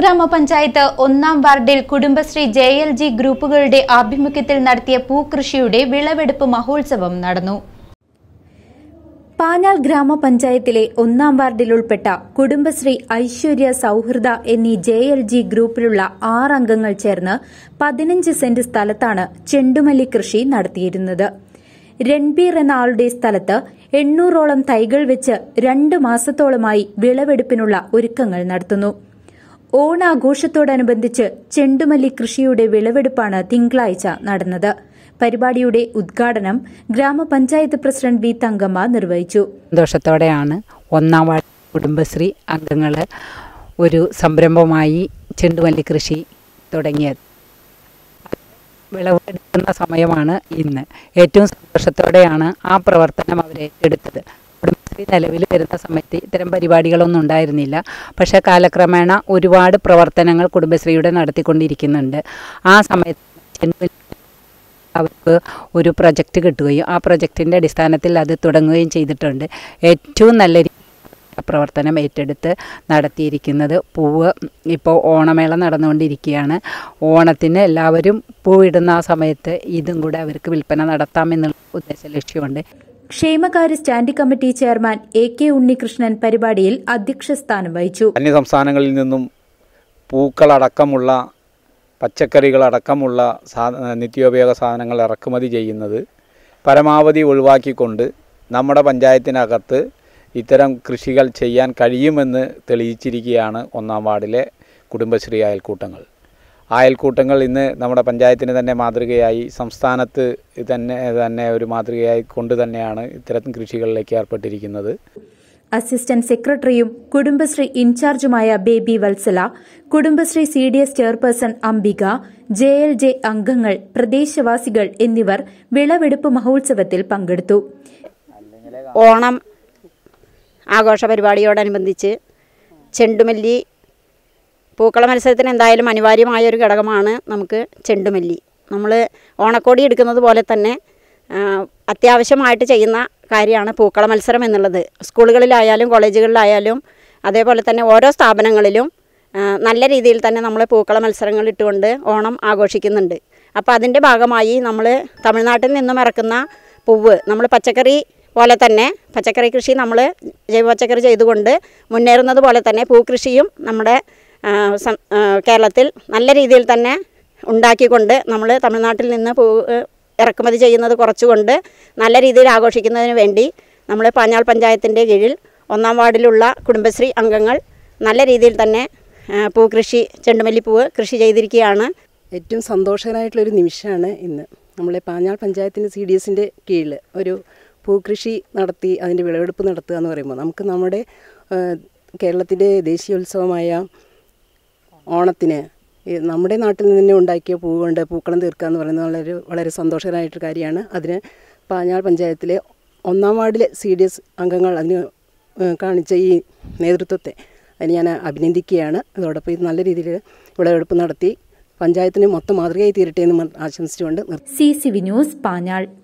ഗ്രാമപഞ്ചായത്ത് ഒന്നാം വാർഡിൽ കുടുംബശ്രീ ജെ എൽ ജി ഗ്രൂപ്പുകളുടെ ആഭിമുഖ്യത്തിൽ നടത്തിയ പൂക്കൃഷിയുടെ വിളവെടുപ്പ് മഹോത്സവം നടന്നു പാഞ്ഞാൾ ഗ്രാമപഞ്ചായത്തിലെ ഒന്നാം വാർഡിൽ ഉൾപ്പെട്ട കുടുംബശ്രീ ഐശ്വര്യ സൌഹൃദ എന്നീ ജെ എൽ ജി ഗ്രൂപ്പിലുള്ള ആറ് അംഗങ്ങൾ ചേർന്ന് പതിനഞ്ച് സെന്റ് സ്ഥലത്താണ് ചെണ്ടുമല്ലി കൃഷി നടത്തിയിരുന്നത് രൺബീർ എന്ന ആളുടെ സ്ഥലത്ത് എണ്ണൂറോളം തൈകൾ വെച്ച് രണ്ട് മാസത്തോളമായി വിളവെടുപ്പിനുള്ള ഒരുക്കങ്ങൾ നടത്തുന്നു ഓണാഘോഷത്തോടനുബന്ധിച്ച് ചെണ്ടുമല്ലി കൃഷിയുടെ വിളവെടുപ്പാണ് തിങ്കളാഴ്ച നടന്നത് പരിപാടിയുടെ ഉദ്ഘാടനം ഗ്രാമപഞ്ചായത്ത് പ്രസിഡന്റ് വി തങ്കമ്മ നിർവഹിച്ചു സന്തോഷത്തോടെയാണ് ഒന്നാം വാർഡ് കുടുംബശ്രീ അംഗങ്ങൾ ഒരു സംരംഭമായി ചെണ്ടുമല്ലി കൃഷി തുടങ്ങിയത് വിളവെടുക്കുന്ന സമയമാണ് ഇന്ന് ഏറ്റവും സന്തോഷത്തോടെയാണ് ആ പ്രവർത്തനം അവർ ഏറ്റെടുത്തത് കുടുംബശ്രീ നിലവിൽ വരുന്ന സമയത്ത് ഇത്തരം പരിപാടികളൊന്നും ഉണ്ടായിരുന്നില്ല പക്ഷേ കാലക്രമേണ ഒരുപാട് പ്രവർത്തനങ്ങൾ കുടുംബശ്രീയുടെ നടത്തിക്കൊണ്ടിരിക്കുന്നുണ്ട് ആ സമയത്ത് ചെണ്ടുമല്ലി അവർക്ക് ഒരു പ്രൊജക്റ്റ് കിട്ടുകയും ആ പ്രൊജക്റ്റിൻ്റെ അടിസ്ഥാനത്തിൽ അത് തുടങ്ങുകയും ചെയ്തിട്ടുണ്ട് ഏറ്റവും നല്ല രീതിയിൽ ആ പ്രവർത്തനം ഏറ്റെടുത്ത് നടത്തിയിരിക്കുന്നത് പൂവ് ഇപ്പോൾ ഓണമേള നടന്നുകൊണ്ടിരിക്കുകയാണ് ഓണത്തിന് എല്ലാവരും പൂവിടുന്ന ആ സമയത്ത് ഇതും കൂടെ അവർക്ക് വിൽപ്പന നടത്താമെന്നുള്ള ഉദ്ദേശ ലക്ഷ്യമുണ്ട് ക്ഷേമകാര്യ standing committee chairman A K Unnikrishnan പരിപാടിയിൽ അധ്യക്ഷസ്ഥാനം വഹിച്ചു അന്യ സംസ്ഥാനങ്ങളിൽ നിന്നും പൂക്കളടക്കമുള്ള പച്ചക്കറികളടക്കമുള്ള സാ നിത്യോപയോഗ സാധനങ്ങൾ ഇറക്കുമതി ചെയ്യുന്നത് പരമാവധി ഒഴിവാക്കിക്കൊണ്ട് നമ്മുടെ പഞ്ചായത്തിനകത്ത് ഇത്തരം കൃഷികൾ ചെയ്യാൻ കഴിയുമെന്ന് തെളിയിച്ചിരിക്കുകയാണ് ഒന്നാം വാർഡിലെ കുടുംബശ്രീ അയൽക്കൂട്ടങ്ങൾ ആ അയൽക്കൂട്ടങ്ങൾ ഇന്ന് നമ്മുടെ പഞ്ചായത്തിന് തന്നെ മാതൃകയായി സംസ്ഥാനത്ത് തന്നെ തന്നെ ഒരു മാതൃകയായി കൊണ്ട് തന്നെയാണ് ഇത്തരം കൃഷികളിലേക്ക് ഏർപ്പെട്ടിരിക്കുന്നത് അസിസ്റ്റന്റ് സെക്രട്ടറിയും കുടുംബശ്രീ ഇൻചാർജുമായ Baby Vatsala Kudumbashree C D S chairperson Ambika J L J അംഗങ്ങൾ പ്രദേശവാസികൾ എന്നിവർ വിളവെടുപ്പ് മഹോത്സവത്തിൽ പങ്കെടുത്തു ഓണം ആഘോഷ പരിപാടിയോടനുബന്ധിച്ച് ചെണ്ടുമല്ലി പൂക്കള മത്സരത്തിന് എന്തായാലും അനിവാര്യമായ ഒരു ഘടകമാണ് നമുക്ക് ചെണ്ടുമല്ലി നമ്മൾ ഓണക്കോടി എടുക്കുന്നത് പോലെ തന്നെ ആ, അത്യാവശ്യമായിട്ട് ചെയ്യുന്ന കാര്യമാണ് പൂക്കള മത്സരം എന്നുള്ളത് സ്കൂളുകളിലായാലും കോളേജുകളിലായാലും അതേപോലെ തന്നെ ഓരോ സ്ഥാപനങ്ങളിലും ആ, നല്ല രീതിയിൽ തന്നെ നമ്മൾ പൂക്കള മത്സരങ്ങൾ ഇട്ടുകൊണ്ട് ഓണം ആഘോഷിക്കുന്നുണ്ട് അപ്പോൾ അതിൻ്റെ ഭാഗമായി നമ്മൾ തമിഴ്നാട്ടിൽ നിന്നും ഇറക്കുന്ന പൂവ് നമ്മൾ പച്ചക്കറി പോലെ തന്നെ പച്ചക്കറി കൃഷി നമ്മൾ ജൈവ പച്ചക്കറി ചെയ്തുകൊണ്ട് മുന്നേറുന്നത് പോലെ തന്നെ പൂക്കൃഷിയും നമ്മുടെ ആ, സം- ആ, കേരളത്തിൽ നല്ല രീതിയിൽ തന്നെ ഉണ്ടാക്കിക്കൊണ്ട് നമ്മൾ തമിഴ്നാട്ടിൽ നിന്ന് പൂ ഇറക്കുമതി ചെയ്യുന്നത് കുറച്ചുകൊണ്ട് നല്ല രീതിയിൽ ആഘോഷിക്കുന്നതിന് വേണ്ടി നമ്മൾ പാഞ്ഞാൾ പഞ്ചായത്തിൻ്റെ കീഴിൽ ഒന്നാം വാർഡിലുള്ള കുടുംബശ്രീ അംഗങ്ങൾ നല്ല രീതിയിൽ തന്നെ ആ, പൂക്കൃഷി ചെണ്ടുമല്ലിപ്പൂവ് കൃഷി ചെയ്തിരിക്കുകയാണ് ഏറ്റവും സന്തോഷകരമായിട്ടുള്ളൊരു നിമിഷമാണ് ഇന്ന് നമ്മളെ പാഞ്ഞാൾ പഞ്ചായത്തിൻ്റെ സി ഡി എസിൻ്റെ കീഴിൽ ഒരു പൂക്കൃഷി നടത്തി അതിൻ്റെ വിളവെടുപ്പ് നടത്തുക എന്ന് പറയുമ്പോൾ നമുക്ക് നമ്മുടെ ആ, കേരളത്തിൻ്റെ ദേശീയോത്സവമായ ഓണത്തിന് ഈ നമ്മുടെ നാട്ടിൽ നിന്ന് തന്നെ ഉണ്ടാക്കിയ പൂ കൊണ്ട് പൂക്കളം തീർക്കുക എന്ന് പറയുന്നത് വളരെ വളരെ സന്തോഷകരമായിട്ടൊരു കാര്യമാണ് അതിന് പാഞ്ഞാൾ പഞ്ചായത്തിലെ ഒന്നാം വാർഡിലെ സി ഡി എസ് അംഗങ്ങൾ അതിന് ഏഹ്, കാണിച്ച ഈ നേതൃത്വത്തെ അതിന് ഞാൻ അഭിനന്ദിക്കുകയാണ് അതോടൊപ്പം ഇത് നല്ല രീതിയിൽ വിളവെടുപ്പ് നടത്തി പഞ്ചായത്തിന് മൊത്തം മാതൃകയായി തീരട്ടെ എന്ന് ആശംസിച്ചുകൊണ്ട് നിർത്തുന്നു C C V news Panjal